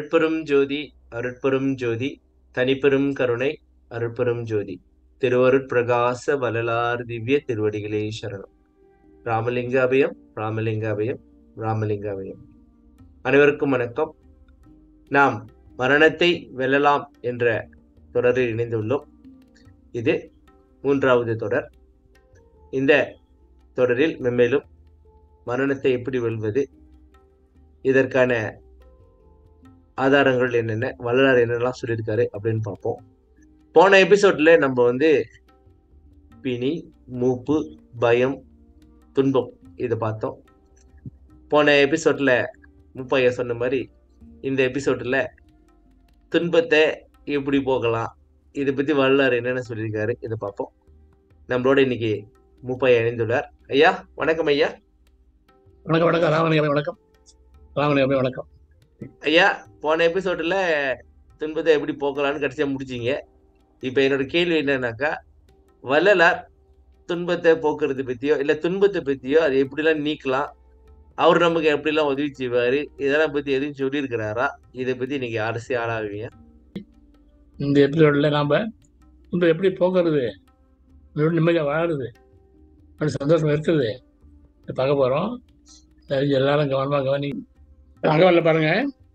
அருட்பெரும் ஜோதி அருட்பெரும் ஜோதி தனிப்பெரும் கருணை அருட்பெரும் ஜோதி திருவருட்பிரகாச வள்ளலார் திவ்ய திருவடிகளே சரணம் ராமலிங்க அபயம் ராமலிங்க அபயம் ராமலிங்க அபயம் அனைவருக்கும் வணக்கம் நாம் மரணத்தை வெல்லலாம் என்ற தொடரில் இணைந்துள்ளோம் இது மூன்றாவது தொடர் இந்த தொடரில் மென்மேலும் மரணத்தை எப்படி வெல்வது இதற்கான ஆதாரங்கள் என்னென்ன வள்ளலார் என்னெல்லாம் சொல்லியிருக்காரு அப்படின்னு பார்ப்போம் போன எபிசோட்ல நம்ம வந்து பிணி மூப்பு பயம் துன்பம் இதை பார்த்தோம் போன எபிசோட்ல முப்பையா சொன்ன மாதிரி இந்த எபிசோட்ல துன்பத்தை எப்படி போகலாம் இதை பத்தி வள்ளலார் என்னென்ன சொல்லியிருக்காரு இதை பார்ப்போம் நம்மளோட இன்னைக்கு முப்பையா இணைந்துள்ளார் ஐயா வணக்கம் ஐயா வணக்கம் வணக்கம் ராமலிங்கம் வணக்கம் ராமலிங்கம் வணக்கம் ஐயா போன எபிசோட்ல துன்பத்தை எப்படி போக்கலாம்னு கடைசியா முடிச்சீங்க இப்ப என்னோட கேள்வி என்னன்னாக்கா வள்ளலார் துன்பத்தை போக்குறது பத்தியோ இல்ல துன்பத்தை பத்தியோ அதை எப்படிலாம் நீக்கலாம் அவர் நமக்கு எப்படிலாம் உதவி செய்வாரு இதெல்லாம் பத்தி எதுவும் சொல்லியிருக்கிறாரா இதை பத்தி நீங்க அரசு ஆளாவீங்க இந்த எபிசோடில் நாம் துன்பம் எப்படி போக்குறது எப்படி நிம்மதியாக வாழுறது அப்படி சந்தோஷம் இருக்குது இதை பார்க்க போகிறோம் எல்லாரும் கவனமாக கவனி அகவலில் பாருங்க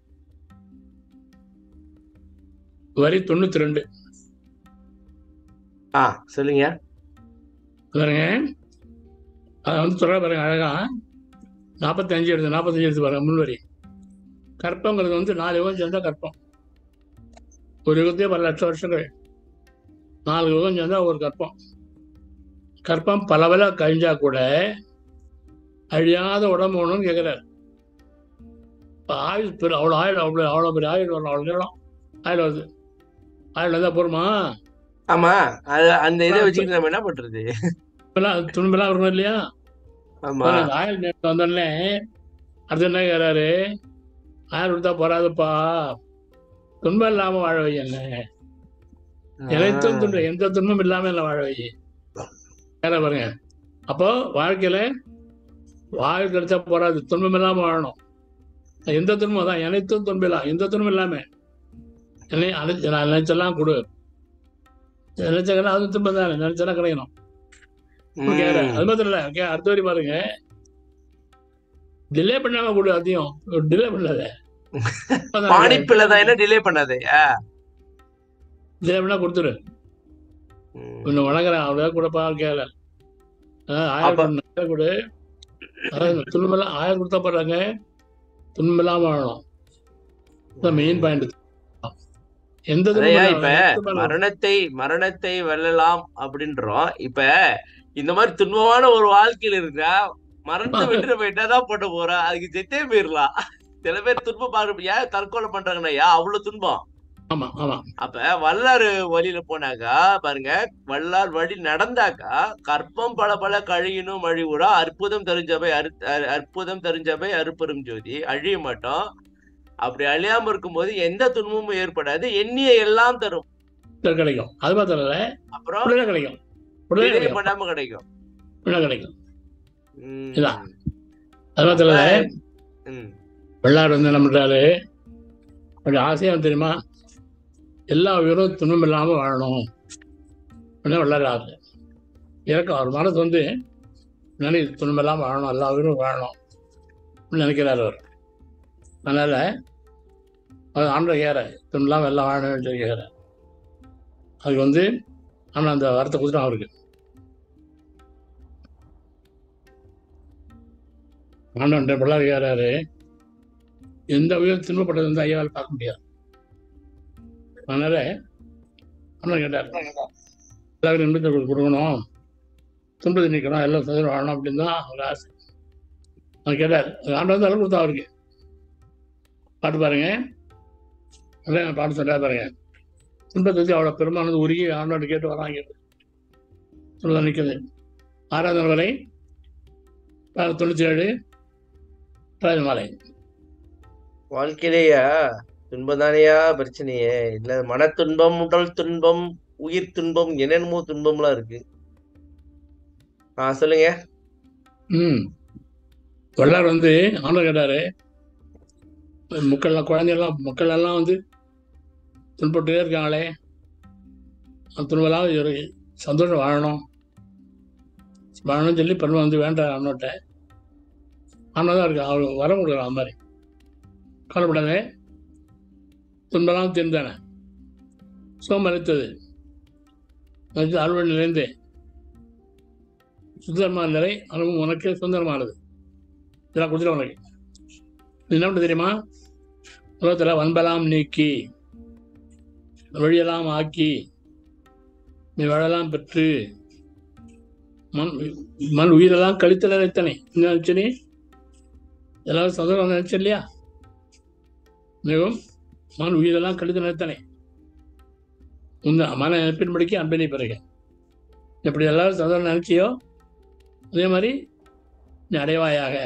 வரி தொண்ணூற்றி ரெண்டு ஆ சொல்லுங்க பாருங்க அதை வந்து சொல்ல பாருங்க அழகா நாற்பத்தஞ்சு எடுத்து நாற்பத்தஞ்சு எடுத்து பாருங்க முன்வரி கற்பங்கிறது வந்து நாலு யுகம் சேர்ந்தா கற்பம் ஒரு யுகத்தையே பல லட்சம் வருஷங்கள் நாலு யுகம் சேர்ந்தா ஒரு கற்பம் கற்பம் பல பல கழிஞ்சா கூட அழியாத உடம்பு வேணும்னு கேட்குறாரு இப்போ ஆயுள் பெரு அவ்வளோ ஆயுள் அவ்வளோ அவ்வளோ பெரிய ஆயுள் வரணும் அவ்வளோ நீளம் ஆயுள் வருது ஆயுள் வந்தால் போருமா ஆமா அது அந்த இதை வச்சுக்கிட்டு நம்ம என்ன பண்றது இப்பெல்லாம் துன்பெல்லாம் வரணும் இல்லையா ஆமா அந்த ஆயுள் நேரத்தில் வந்தோடனே அடுத்து என்ன கேட்குறாரு ஆயுள் கொடுத்தா போறாதுப்பா துன்பம் இல்லாம வாழ வை என்ன எனைத்தும் துன்பம் எந்த துன்பம் இல்லாம என்ன வாழ வை வேற பாருங்க அப்போ வாழ்க்கையில வாழ் கிடைச்சா போறாது துன்பம் இல்லாம வாழணும் எந்த துன்பம் தான் எனைத்தும் துன்பம் இல்லாம எந்த துன்பம் இல்லாம என்னை அனை- நான் நினைச்செல்லாம் கொடு நினைச்சா அது துன்பம் தானே நினைச்செல்லாம் கிடைக்கணும் ம். கேக்குறேன். அது மாத்திரம் இல்ல ஓகே அடுத்த வரி பாருங்க டிலே பண்ணாம கொடு அதையும் டிலே பண்ணாத பாணிப்பில தான் என்ன டிலே பண்ணாதே ஆ. டிலே பண்ணா கொடுத்துரு ம். இன்னும் வணங்குறேன் அவ்வளோ கூடப்பா கேட்கல ஆயிரம் அப்ப- கொடு, நிறைய கொடு அதாவது துன்பமெல்லாம் ஆயிரம் கொடுத்தா போடுறாங்க துன்பமெல்லாம் வாழணும் மெயின் பாயிண்ட் எந்த அதையா துன்பம் இப்ப இல்லாம, எந்த துன்பம் இல்லாம. மரணத்தை மரணத்தை வெல்லலாம் அப்படின்றோம் இப்ப இந்த மாதிரி துன்பமான ஒரு வாழ்க்கையில இருக்கா மரணத்தை வென்று போயிட்டாதான் போட்டு போறா அதுக்கு செத்தே போயிடலாம் சில பேர் துன்பம் பாரு ஏன் தற்கொலை பண்றாங்கன்னா ஏன் அவ்வளவு துன்பம் ஆமா ஆமா அப்ப வல்லாறு வழியில போனாக்கா பாருங்க வல்லார் வழி நடந்தாக்கா கற்பம் பல பல கழியினும் அழிவுறா அற்புதம் தெரிஞ்சவை அரு- அரு- அற்புதம் தெரிஞ்சவை அருப்பெரும் ஜோதி அழிய மாட்டோம் அப்படி அழியாம இருக்கும்போது எந்த துன்பமும் ஏற்படாது எண்ணிய எல்லாம் தரும் இது கிடைக்கும் அது மாத்திரம் இல்ல அப்புறம் உடனே கிடைக்கும் உடனே delay கிடைக்கும் பண்ணாம கிடைக்கும் உடனே கிடைக்கும் உம். இதான். அது மாத்திரம் இல்ல உம். வெள்ளாடு வந்து என்ன பண்றாரு அப்படி ஆசையா வந்து தெரியுமா எல்லா உயிரும் துன்பம் இல்லாம வாழணும் அப்படின்னு வெள்ளாடு ஆசை இறக்கம் அவர் மனசு வந்து நினை துன்பம் இல்லாம வாழணும் எல்லா உயிரும் வாழணும் அப்படின்னு நினைக்கிறாரு அவர் அதனால அது ஆண்டை கேற துன்பம் இல்லாம எல்லாம் வாழணும்னு சொல்லி கேட்கிறார் அதுக்கு வந்து ஆனால் அந்த வார்த்தை கொடுத்துட்டான் அவருக்கு ஆண்டவன் பிள்ளாரு கேட்கிறாரு எந்த உயிர் துன்பப்பட்டது வந்து ஐயாவால் பார்க்க முடியாது அதனால அண்ணன் கேட்டார் எல்லாருக்கும் இன்பத்தை கொடு- கொடுக்கணும் துன்பத்தை நிற்கணும் எல்லாம் சதுரம் வாழணும் அப்படின்னு தான் அவர் ஆசை அவர் கேட்டார் அது ஆண்டு வந்து அளவு கொடுத்தா அவருக்கு பாட்டு பாருங்க அதான் பாட்டு சொல்ல பாருங்க துன்பத்தை பற்றி அவ்வளோ பெருமானது உருகி ஆண்டோட கேட்டு வராங்க துன்பம் நிற்குது ஆறாவது வரை தொண்ணூற்றி ஏழு ராஜமாலை வாழ்க்கையிலேயா துன்பம் தானையா பிரச்சனையே இல்ல மன துன்பம் உடல் துன்பம் உயிர் துன்பம் என்னென்னமோ துன்பம்லாம் இருக்கு ஆ சொல்லுங்க ம் வள்ளார் வந்து ஆண்டவர் கேட்டாரு மக்கள்லாம் குழந்தைகள்லாம் மக்கள் எல்லாம் வந்து துன்பப்பட்டே இருக்காங்களே அந்த துன்பெல்லாம் ஒரு சந்தோஷம் வாழணும் வாழணும்னு சொல்லி பெருமை வந்து வேண்டாம் அண்ணோட்ட அண்ணா தான் இருக்கு அவர் வரம் கொடுக்குறான் அந்த மாதிரி கவலைப்படாதே துன்பெல்லாம் தீர்ந்தானே சோமரித்தது அறுவடை நிறைந்து சுந்தரமான நிலை அனுபவம் உனக்கு சுந்தரமானது இதெல்லாம் கொடுத்துட்டு உனக்கு நீ என்ன பண்ண தெரியுமா உலகத்தில் வன்பலாம் நீக்கி வழியெல்லாம் ஆக்கி நீ வாழலாம் பெற்று மண் மண் உயிரெல்லாம் கழித்தல நினைத்தனே என்ன நினைச்சு நீ எல்லாரும் சந்தோஷம் நினைச்ச இல்லையா மிகவும் மண் உயிரெல்லாம் கழித்து நினைத்தனே உந்த மன நினைப்பின்படிக்கு அன்பினை பிறகு எப்படி எல்லாரும் சந்தோஷம் நினைச்சியோ அதே மாதிரி நீ அடைவாயாக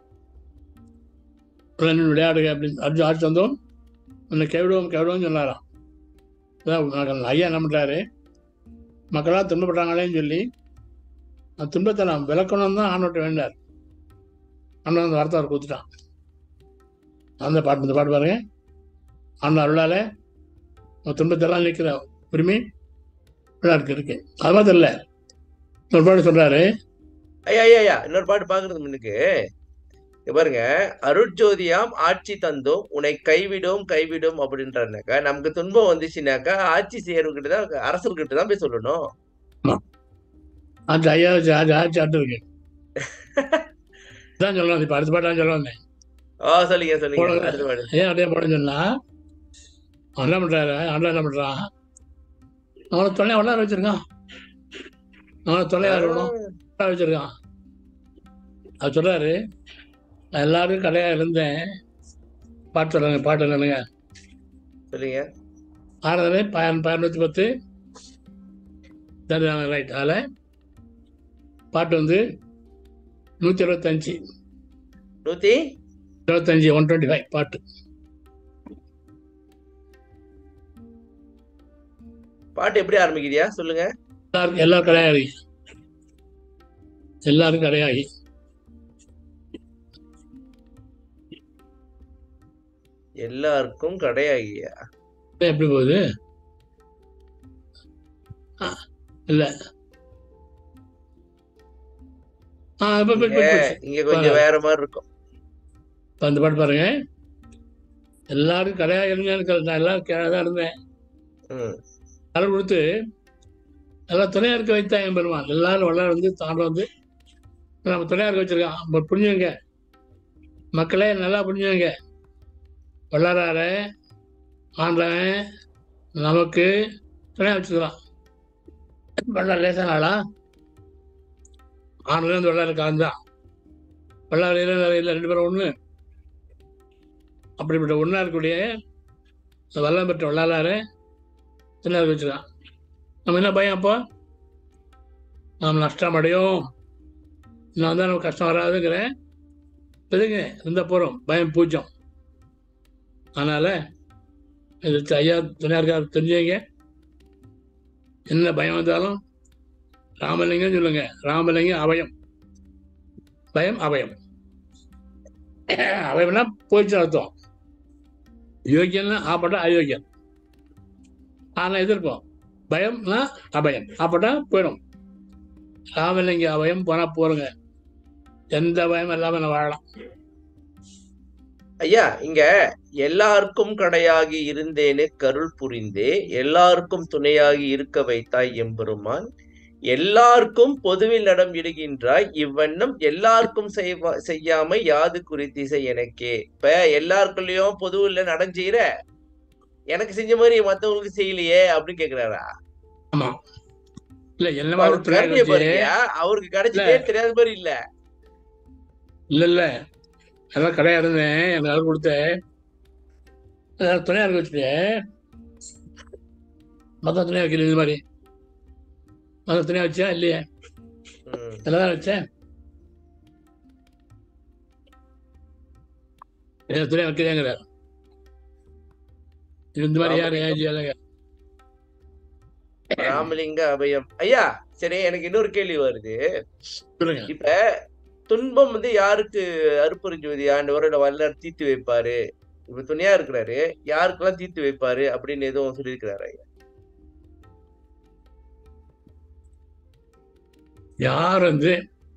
உடனே விளையாடுக அப்படின்னு அர்ஜுன் ஆட்சி வந்தோம் உன்னை கைவிடுவோம் கைவிடுவோம் சொன்னாராம் அதான் ஐயா என்ன பண்ணுறாரு மக்களாக துன்பப்பட்டாங்களேன்னு சொல்லி அந்த துன்பத்தை நான் விளக்கணும் தான் ஆண்டோட்ட வேண்டார் ஆண்டவன் அந்த வார்த்தை அவர் கொடுத்துட்டான் அந்த பாட்டு இந்த பாட்டு பாருங்க ஆண்ட அருளால உன் துன்பத்தெல்லாம் நிற்கிற உரிமை இருக்கு இருக்கு அது மாதிரி இல்லை ஒரு பாட்டு சொல்றாரு ஐயா ஐயா ஐயா இன்னொரு பாட்டு பாக்குறது முன்னுக்கு இங்க பாருங்க அருட்ஜோதியாம் ஆட்சி தந்தோம் உன்னை கைவிடும் கைவிடும் அப்படின்றாருனாக்கா நமக்கு துன்பம் வந்துச்சுனாக்கா ஆட்சி செய்யறவங்கிட்ட தான் அரசர்கிட்ட தான் போய் சொல்லணும் அந்த ஐயா ஆச்சு ஆச்சு அட்டு இருக்கு தான் சொல்லலாம் இப்போ அடுத்த பாட்டு தான் சொல்ல வந்தேன் ஆ சொல்லுங்க சொல்லுங்க போடுங்க. அடுத்த பாட்டு ஏன் அப்படியே போட சொன்னா அவன் என்ன பண்றாரு அண்ணா என்ன பண்றான் அவனை தொல்லையா விளாட வச்சிருக்கான் அவனை தொல்லையா இருக்கணும் விளாட வச்சிருக்கான் அது சொல்றாரு நான் எல்லாரும் கடையா இருந்தேன் பாட்டு சொல்லுங்க பாட்டு சொல்லுங்க சொல்லுங்க ஆறுதலே பயன் பதினூற்றி பத்து சரிதாங்க ரைட் அதில் பாட்டு வந்து நூற்றி இருபத்தஞ்சி நூத்தி இருபத்தஞ்சி ஒன் டுவெண்ட்டி ஃபைவ் பாட்டு பாட்டு எப்படி ஆரம்பிக்கிறியா சொல்லுங்க எல்லாருக்கும் எல்லாரும் கடையாகி எல்லாரும் கடையாகி எல்லாருக்கும் கடையாகியா எப்படி போகுது ஆ, இல்ல ஆ இப்ப இப்ப- இப்ப- இங்க இப்ப- இங்க கொஞ்சம் வேற மாதிரி இருக்கும் இப்ப அந்த பாட்டு பாருங்க எல்லாரும் கடையாக இருந்தேன் நான் எல்லாம் கீழே தான் இருந்தேன் ம் கடல் கொடுத்து எல்லாம் துணையா இருக்க வைத்தான் என் பெருமான் எல்லாரும் வள்ளல் வந்து தாண்ட வந்து நம்ம துணையா இருக்க வச்சிருக்கான் நம்ம புரிஞ்சுங்க மக்களே நல்லா புரிஞ்சுங்க வள்ளலார ஆண்டவன் நமக்கு துணையா வச்சுக்கிறான் வள்ளல் லேசான ஆளா ஆண்டுல இருந்து வள்ளல் கலந்தான் வள்ளல் இல்லை இல்லை ரெண்டு பேரும் ஒண்ணு அப்படிப்பட்ட ஒன்றா இருக்கக்கூடிய இந்த வல்லம் பெற்ற வள்ளலாரை துணையா இருக்க வச்சிருக்கான் நம்ம என்ன பயம் அப்போ நாம் நஷ்டம் அடையும் நான் வந்து நமக்கு கஷ்டம் வராதுங்கிறேன் எதுங்க இருந்த போகிறோம் பயம் பூஜ்யம் அதனால் இது ஐயா துணையாருக்கார் தெரிஞ்சவங்க என்ன பயம் வந்தாலும் ராமலிங்கம் சொல்லுங்க ராமலிங்கம் அபயம் பயம் அபயம் அபயம்னா போயிடுச்சு அர்த்தம் யோகியன்னா ஆப்பட்டா அயோக்கியன் ஆனால் எதிர்ப்போம் பயம்னா அபயம் அப்படா போயிடும் ராமலிங்க அபயம் போனா போருங்க எந்த பயம் இல்லாம நான் வாழலாம் ஐயா இங்க எல்லாருக்கும் கடையாகி இருந்தேனே கருள் புரிந்தே எல்லாருக்கும் துணையாகி இருக்க வைத்தாய் எம்பெருமான் எல்லாருக்கும் பொதுவில் நடம் இடுகின்றாய் இவ்வண்ணம் எல்லாருக்கும் செய்வா செய்யாம யாது குறித்திசை எனக்கே இப்ப எல்லாருக்குள்ளயும் பொதுவில் நடம் செய்யற எனக்கு செஞ்ச மாதிரி மத்தவங்களுக்கு செய்யலையே அப்படின்னு கேக்குறாரா ஆமா இல்ல என்ன அவருக்கு மாதிரி கருணையை துணை பாருங்க அவருக்கு கிடைச்சதே தெரியாத மாதிரி இல்ல இல்ல இல்ல எல்லாம் கடையா இருந்தேன் எனக்கு அது கொடுத்தேன் அதாவது துணையா இருக்க வச்சுட்டேன் மொத்தம் துணையா வைக்கல இது மாதிரி மொத்தம் துணையா வச்சா இல்லையே ம். எல்லாம் வச்சேன் ஏன் துணையா வைக்கிறேங்கிற இந்த மாதிரி யாரு ஏன் ராமலிங்க அபயம் ஐயா சரி எனக்கு இன்னொரு கேள்வி வருது சொல்லுங்க இப்ப துன்பம் வந்து யாருக்கு அருப்பெருஞ்சோதி ஆண்டவர் இல்ல வல்லர் தீர்த்து வைப்பாரு இப்ப துணையா இருக்கிறாரு யாருக்கெல்லாம் தீர்த்து வைப்பாரு அப்படின்னு எதுவும் சொல்லியிருக்கிறாரு ஐயா யார் வந்து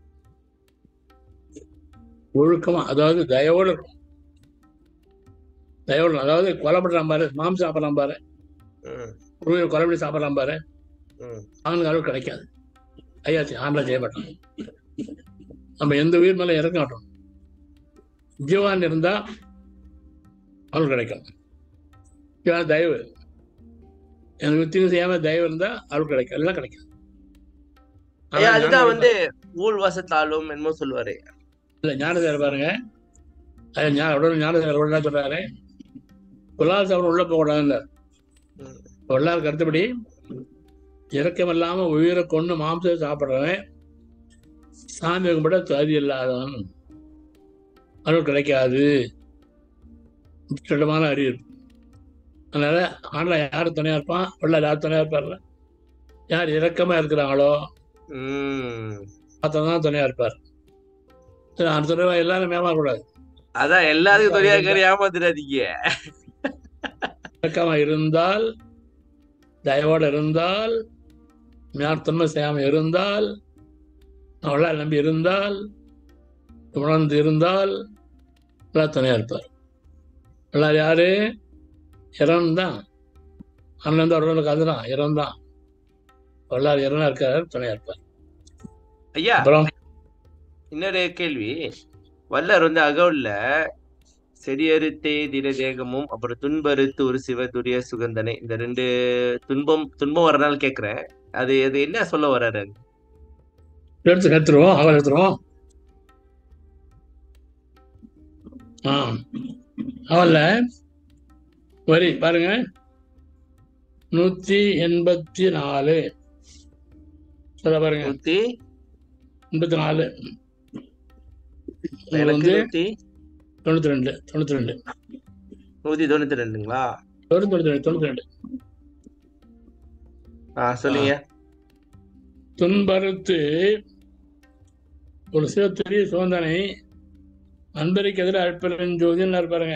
ஒழுக்கமா அதாவது தயவோடு இருக்கும் தயவோடு இருக்கணும். அதாவது கொலை பண்றான் பாரு மாம்சம் சாப்பிடலாம் பாரு ம், உயிரை கொலை பண்ணி சாப்பிடலாம் பாரு ம், அவனுக்கு அளவு கிடைக்காது ஐயா ஆண்டா செய்ய மாட்டான் நம்ம எந்த உயிர் மேல இறக்க மாட்டோம் ஜீவான் இருந்தா அவளுக்கு கிடைக்கும் ஜீவான் தயவு எனக்கு தீங்கு செய்யாம தயவு இருந்தா அவளுக்கு கிடைக்கும் எல்லாம் கிடைக்கும் ஐயா ஆனா அதுதான் ஞான வந்து ஊழ் வசத்தாலும் என்னமோ சொல்லுவாரு இல்ல ஞானதேவர் பாருங்க அது ஞான உடனே ஞானதேவர் உடனே சொல்றாரு குலால் சாப்பிட உள்ள போக கூடாதுன்னு ம், வல்லார் கருத்துப்படி இறக்கம் இல்லாம உயிரை கொண்டு மாம்சத்தை சாப்பிடுறவன் சாமி கும்பிட தகுதி இல்லாதவன் அருள் கிடைக்காது திட்டமான அறிவு அதனால ஆண்டில் யார் துணையா இருப்பான் வல்லார் யார் துணையா இருப்பார்ல யார் இறக்கமா இருக்கிறாங்களோ ம். தான் துணையா இருப்பார் சரி, அந்த துணைவா எல்லாரும் ஏமாறக்கூடாது அதான் எல்லாத்துக்கும் துணையா இருக்காரு ஏமாத்திடாதீங்க இறக்கமா இருந்தால் தயவோடு இருந்தால் ஞானத்தன்மை செய்யாம இருந்தால் அவளா நம்பி இருந்தால் உணர்ந்து இருந்தால் எல்லாம் துணையா இருப்பார் எல்லாரும் யாரு இறந்தான் அண்ணன் வந்து அவர்களுக்கு அதுதான் இறந்தான் எல்லாரும் இறந்தா இருக்காரு துணையா இருப்பார் ஐயா அப்புறம் இன்னொரு கேள்வி வல்லார் வந்து அகவுல்ல செடியறுத்தே திட தேகமும் அப்புறம் துன்பறுத்து ஒரு சிவ துரிய சுகந்தனை இந்த ரெண்டு துன்பம் துன்பம் வரனால கேக்குறேன் அது அது என்ன சொல்ல வர்றாரு அங்க? எடுத்து கத்துருவோம் அவள் எடுத்துருவோம் ஆ அவல்ல வரி பாருங்க நூத்தி எண்பத்தி நாலு சொல்ல பாருங்க நூத்தி எண்பத்தி நாலு உங்களுக்கு எனக்கு வந்து நூத்தி தொண்ணூத்தி ரெண்டு தொண்ணூத்தி ரெண்டு நூத்தி தொண்ணூத்தி ரெண்டுங்களா தொண்ணூத்தி ரெண்டு தொண்ணூத்தி ரெண்டு ஆ சொல்லுங்க துன்பறுத்து ஒரு சிவத்திரிய சோதனை அன்பருக்கு எதிராக அற்பெருஞ்சோதின்னு பாருங்க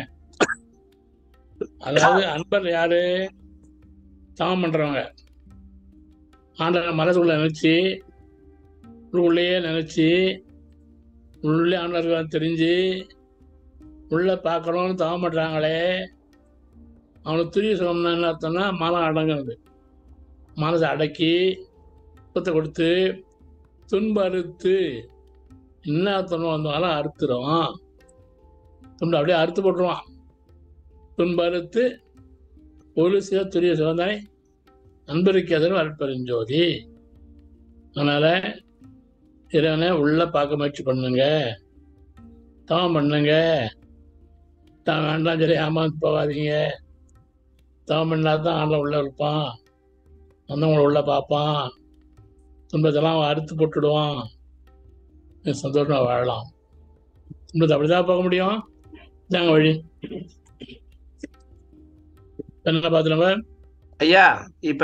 அதாவது அன்பர் யாரு தவம் பண்றவங்க ஆண்டவன் மனசுக்குள்ள நினைச்சு உள்ளேயே நினைச்சு உள்ளே ஆண்டவர்கள் தெரிஞ்சு உள்ள பார்க்கணும்னு தவம் பண்றாங்களே அவனுக்கு துரிய சுகம்னா என்ன அர்த்தம்னா மனம் அடங்குறது மனசை அடக்கி துன்பத்தை கொடுத்து துன்ப அறுத்து என்ன துன்பம் வந்தாலும் அறுத்துரும் துன்பம் அப்படியே அறுத்து போட்டுருவான் துன்ப அறுத்து ஒரு சில துரிய சிவந்தாய் நண்பருக்கு எதிரும் அற்பெருஞ்சோதி அதனால இறைவனை உள்ள பார்க்க முயற்சி பண்ணுங்க தவம் பண்ணுங்க தான் வேண்டாம் சரி ஏமாந்து போகாதீங்க தவம் பண்ணாதான் தான் ஆண்டவன் உள்ள இருப்பான் வந்தவங்களை உள்ள பார்ப்பான் துன்பத்தெல்லாம் அவன் அறுத்து போட்டுடுவான் நீ சந்தோஷமா வாழலாம் துன்பத்தை அப்படிதான் பார்க்க முடியும் இதாங்க வழி என்ன பார்த்து நம்ம ஐயா இப்ப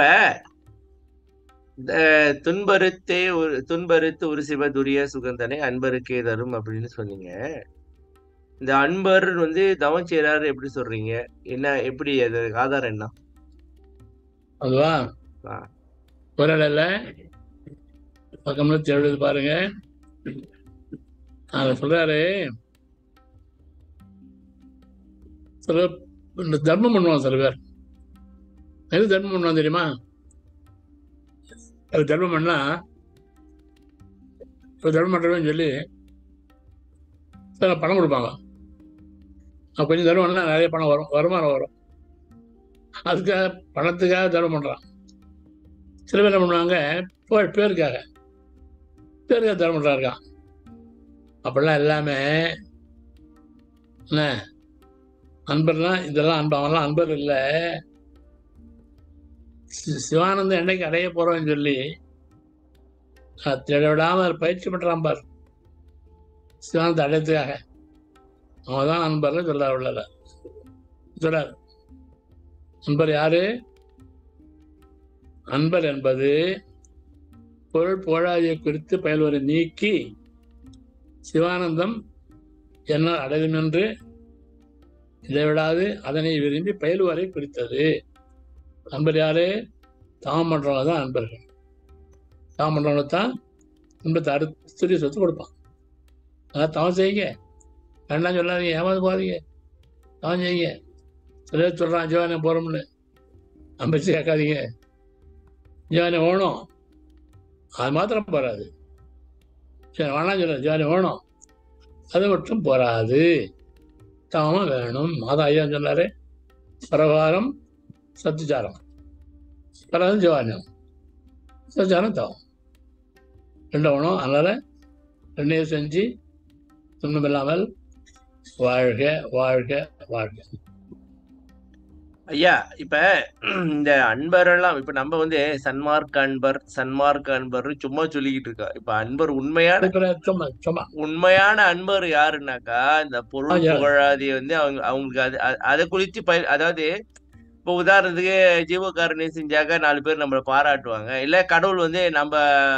அஹ், துன்பறுத்தே ஒரு துன்பறுத்து ஒரு சிவ துரிய சுகந்தனை அன்பருக்கே தரும் அப்படின்னு சொன்னீங்க இந்த அன்பர் வந்து தவம் செய்யறாரு எப்படி சொல்றீங்க என்ன எப்படி அது ஆதாரம் என்ன அதுவா ஆ. ஒரு இல்ல பக்கம்ல எழுது பாருங்க அதை சொல்றாரு சில இந்த தர்மம் பண்ணுவான் சில பேர் எது தர்மம் பண்ணுவான் தெரியுமா அது தர்மம் பண்ணா ஒரு தர்மம் பண்றவன் சொல்லி சில பணம் கொடுப்பாங்க அப்ப கொஞ்சம் தர்மம் பண்ணா நிறைய பணம் வரும் வருமானம் வரும் அதுக்காக பணத்துக்காக தர்மம் பண்றான் சில பேர் என்ன பண்ணுவாங்க புகழ் பேருக்காக பேருக்காக தர்மம் பண்றா இருக்கான் அப்படிலாம் எல்லாமே என்ன அன்பர்லாம் இதெல்லாம் அன்பு அவன்லாம் அன்பர் இல்லை சி- சிவானந்தம் என்னைக்கு அடைய போறோம்னு சொல்லி அஹ் திட விடாம பயிற்சி பண்றான் பார் சிவானந்தம் அடையத்துக்காக அவன் தான் அன்பர்னு சொல்ல உள்ளல சொல்றாரு அன்பர் யாரு அன்பர் என்பது பொருள் புகழாதியை குறித்து பயில்வரை நீக்கி சிவானந்தம் என்ன அடையும் என்று இதை விடாது அதனை விரும்பி பயிலுவரை குறித்தது நண்பர் யாரு தாம் பண்றவங்க தான் நண்பர்கள் தாம் பண்றவங்க தான் துன்பத்தை அடுத்து சொத்து கொடுப்பான் அதான் தவம் செய்யுங்க வேண்டாம் சொல்லாதீங்க ஏமாந்து போகாதீங்க தவம் செய்யுங்க சில பேர் சொல்கிறான் ஜீவானை போகிறோம்னு நம்பிச்சு கேட்காதீங்க ஜீவானை வேணும் அது மாத்திரம் போகாது சரி வேணாம் சொல்ல ஜீவானை வேணும் அது மட்டும் போராது தாமம் வேணும் மாதா ஐயா சொன்னாரு பிரகாரம் சத்துச்சாரம் பிரகாரம் ஜீவானியம் சத்துச்சாரம் தாவம் ரெண்டு வேணும் அதனால் ரெண்டையும் செஞ்சு துன்பம் இல்லாமல் வாழ்க வாழ்க வாழ்க ஐயா இப்ப இந்த அன்பர் எல்லாம் இப்ப நம்ம வந்து சன்மார்க்க அன்பர் சன்மார்க்க அன்பர் சும்மா சொல்லிக்கிட்டு இருக்கோம் இப்ப அன்பர் உண்மையான அதுக்கு சும்மா சும்மா உண்மையான அன்பர் யாருன்னாக்கா இந்த பொருள் ஆ, யார்? புகழாதி வந்து அவங்க அவங்களுக்கு அது அ- அதை குறித்து பய அதாவது இப்போ உதாரணத்துக்கு ஜீவகாரணி செஞ்சாக்க நாலு பேர் நம்மளை பாராட்டுவாங்க இல்ல கடவுள் வந்து நம்ம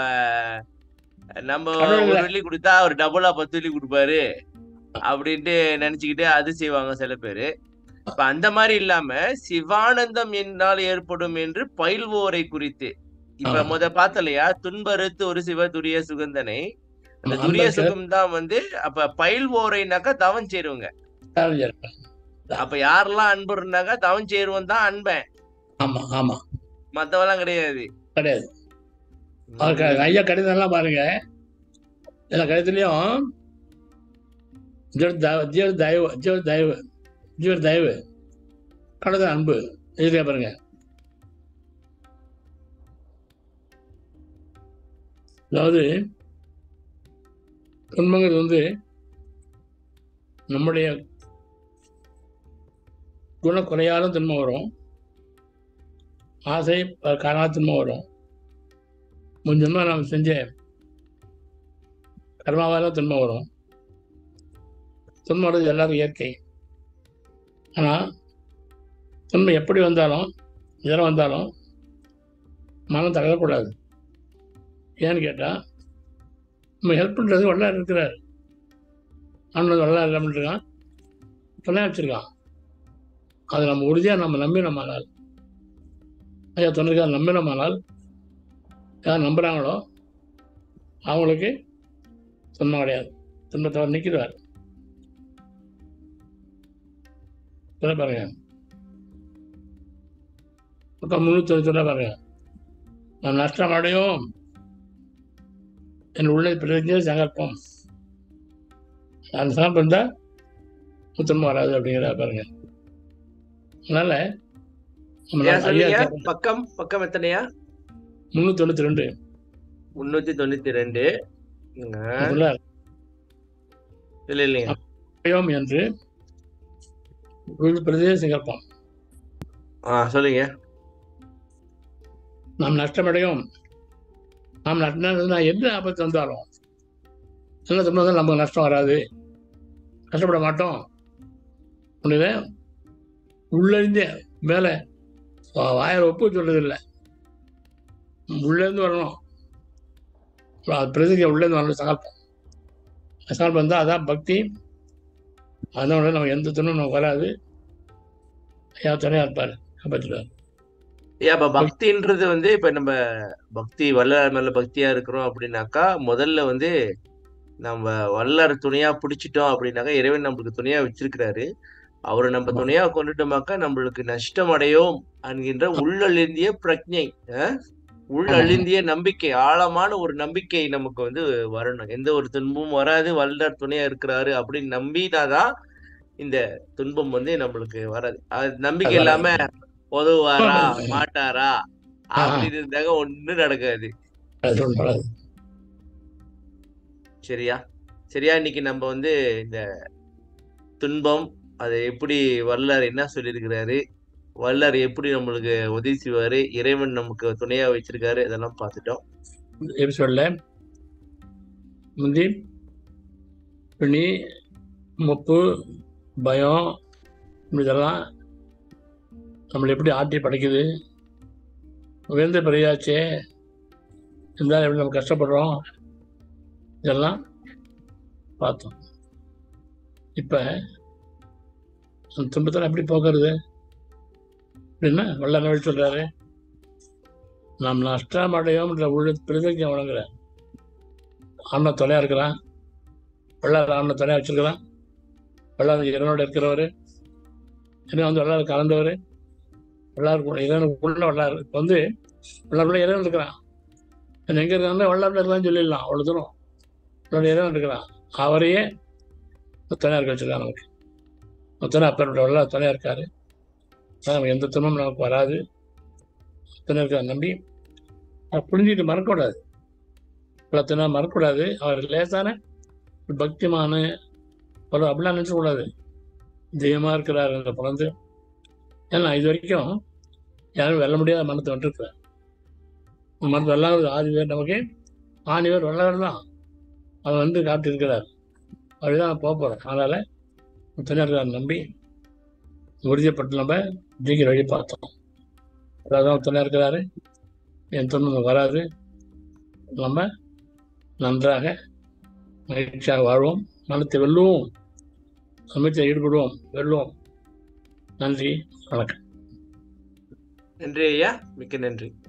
நம்ம கடவுள் ஒரு இல்ல. வெள்ளி கொடுத்தா அவர் டபுளா பத்து வெள்ளி கொடுப்பாரு அப்படின்ட்டு நினைச்சுக்கிட்டு அது செய்வாங்க சில பேரு இப்ப அந்த மாதிரி இல்லாம சிவானந்தம் என்னால் ஏற்படும் என்று பயில்வோரை குறித்து இப்ப ஆமா. முத பார்த்தலையா துன்பறுத்து ஒரு சிவ துரிய சுகந்தனை அந்த ஆமா, துரிய அந்த சுகம் தான் வந்து அப்ப பயில்வோரைனாக்கா தவம் சேருவங்க சேலஞ்சர் அப்ப யாரெல்லாம் அன்புனாக்கா தவம் சேருவன் தான் அன்பன் ஆமா ஆமா மத்தவெல்லாம் கிடையாது கிடையாது அவர் க- ஐயா கடிதம்லாம் பாருங்க எல்லா கடிதத்துலையும் ஜீவர் தயவு ஜீவர் தயவு ஜீவர் தயவு ஜீவர் தயவு கடவுள் அன்பு எழுதியா பாருங்க அதாவது துன்பங்கிறது வந்து நம்முடைய குணக்குறையாலும் துன்பம் வரும் ஆசை ப- காரணால் துன்பம் வரும் கொஞ்சமாக நம்ம செஞ்ச கர்மாவால துன்பம் வரும் துன்பம் வர்றது எல்லாரும் இயற்கை ஆனால் துன்பம் எப்படி வந்தாலும் எதில் வந்தாலும் மனம் தகரக்கூடாது ஏன்னு கேட்டால் நம்ம ஹெல்ப் பண்ணுறது வல்லார் இருக்கிறார் அவனது வல்லார் என்ன பண்ணிருக்கான் துணை வச்சிருக்கான் அதை நம்ம உறுதியாக நம்ம நம்பினோமானால் ஐயா துணைக்காக நம்பினோமானால் யார் நம்புகிறாங்களோ அவங்களுக்கு துன்பம் கிடையாது துன்பத்தை அவர் நிற்கிறார் சொல்ல பாருங்க பக்கம் முன்னூத்தி சொல்ல பாருங்க நாம் நஷ்டம் அடையும் என் உள்ளே பிரதிஞ்ச சங்கல்பம் அந்த சங்கல்பம் இருந்தால் துன்பம் வராது அப்படிங்கிற பாருங்க அதனால நம்ம ஏன் ஐயா சொன்னீங்க பக்கம் பக்கம் எத்தனையா முன்னூத்தி தொண்ணூத்தி ரெண்டு முன்னூத்தி தொண்ணூத்தி ரெண்டு சொல்ல இல்ல இல்லைங்க அடையோம் என்று உள் பிரதேச சங்கல்பம் ஆ சொல்லுங்க நாம் நஷ்டமடையும் நாம் நஷ்டம் நான் எந்த ஆபத்து வந்தாலும் என்ன துன்பம் வந்தாலும் நமக்கு நஷ்டம் வராது கஷ்டப்பட மாட்டோம் உடனே உள்ளிருந்தே மேலே வாயில ஒப்பு சொல்றது இல்லை உள்ளேருந்து வரணும் பிரதிஜை உள்ளேருந்து வரணும் சங்கல்பம் சங்கல்பம் இருந்தால் அதான் பக்தி அதனால நமக்கு எந்த துன்பம் நமக்கு வராது ஐயா துணையாக இருப்பார் காப்பாற்றிடுவார் ஏன் இப்ப பக்தின்றது வந்து இப்ப நம்ம பக்தி வல்லார் மேல பக்தியா இருக்கிறோம் அப்படின்னாக்கா முதல்ல வந்து நம்ம வல்லார் துணையா பிடிச்சிட்டோம் அப்படின்னாக்கா இறைவன் நம்மளுக்கு துணையா வச்சிருக்கிறாரு அவரை நம்ம ஆமா. துணையா கொண்டுட்டோமாக்கா நம்மளுக்கு நஷ்டம் அடையோம் என்கின்ற உள்ளழிந்திய பிரக்ஞை அஹ்? உள்ளழிந்திய நம்பிக்கை ஆழமான ஒரு நம்பிக்கை நமக்கு வந்து வரணும் எந்த ஒரு துன்பமும் வராது வல்லார் துணையா இருக்கிறாரு அப்படின்னு நம்பினாதான் இந்த துன்பம் வந்து நம்மளுக்கு வராது அது நம்பிக்கை அது இல்லாம உதவுவாரா ஆமா. மாட்டாரா ஆஹா. அப்படின்னு இருந்தாங்க ஒண்ணும் நடக்காது அது ஒண்ணும் வராது. சரியா சரியா இன்னைக்கு நம்ம வந்து இந்த துன்பம் அதை எப்படி வல்லார் என்ன சொல்லியிருக்கிறாரு வல்லார் எப்படி நம்மளுக்கு உதவி செய்வாரு இறைவன் நமக்கு துணையா வச்சிருக்காரு இதெல்லாம் பார்த்துட்டோம் எபிசோட்ல முந்தி பிணி முப்பு பயம் இதெல்லாம் நம்மளை எப்படி ஆட்டி படைக்குது உயர்ந்த பிறையாச்சே இருந்தாலும் எப்படி நம்ம கஷ்டப்படுறோம் இதெல்லாம் பார்த்தோம் இப்போ அந்த துன்பத்தில் எப்படி போக்குறது அப்படின்னா வல்ல நோய் சொல்றாரு நாம் நஷ்டம் அடையோம்ன்ற உள்ள பிரதிஜை வழங்குறார் ஆன்ம துணையா இருக்கிறான் வள்ளார் ஆன்ம துணையா வச்சிருக்கிறான் வள்ளார் இறைவனோட இருக்கிறவர் இன்னும் வந்து வள்ளார் கலந்தவர் வள்ளார் கூட இறைவனுக்குள்ள வள்ளார் இப்போ வந்து வள்ளாருக்குள்ள இறைவன் இருக்கிறான் அது எங்க இருக்காங்க வள்ளாருல இருக்கான்னு சொல்லிடலாம் அவ்வளவு தூரம் வள்ளார் இறைவன் இருக்கிறான் அவரையே துணையா இருக்க வச்சிருக்கான் நமக்கு துணை அப்பேற்பட்ட வள்ளார் துணையா இருக்காரு அதான் நமக்கு எந்த துன்பமும் நமக்கு வராது துணை இருக்கார் நம்பி அதை புரிஞ்சுட்டு மறக்கக்கூடாது இவ்வளோ மறக்கக்கூடாது அவர் லேசான ஒரு பக்திமான ஒரு அப்படிலாம் நினச்சக்கூடாது தெய்வமாக இருக்கிறார் என்ற பிறந்து ஏன்னா இது வரைக்கும் யாரும் வெல்ல முடியாத மனத்தை வந்துருக்கிறார் மனத்தை வெள்ளாவது ஆதி பேர் நமக்கு ஆணி பேர் வெள்ளவர் தான் அவர் வந்து காட்டியிருக்கிறார் அப்படிதான் போக போகிறோம் அதனால் துணையார் நம்பி உறுதிப்பட்டு நம்ம ஜீக்கிர வழி பார்த்தோம் அதான் துணை இருக்கிறாரு என் துன்பம் வராது நம்ம நன்றாக மகிழ்ச்சியாக வாழ்வோம் மனத்தை வெல்லுவோம் சமயத்தில் ஈடுபடுவோம் வெல்லுவோம் நன்றி வணக்கம் நன்றி ஐயா மிக்க நன்றி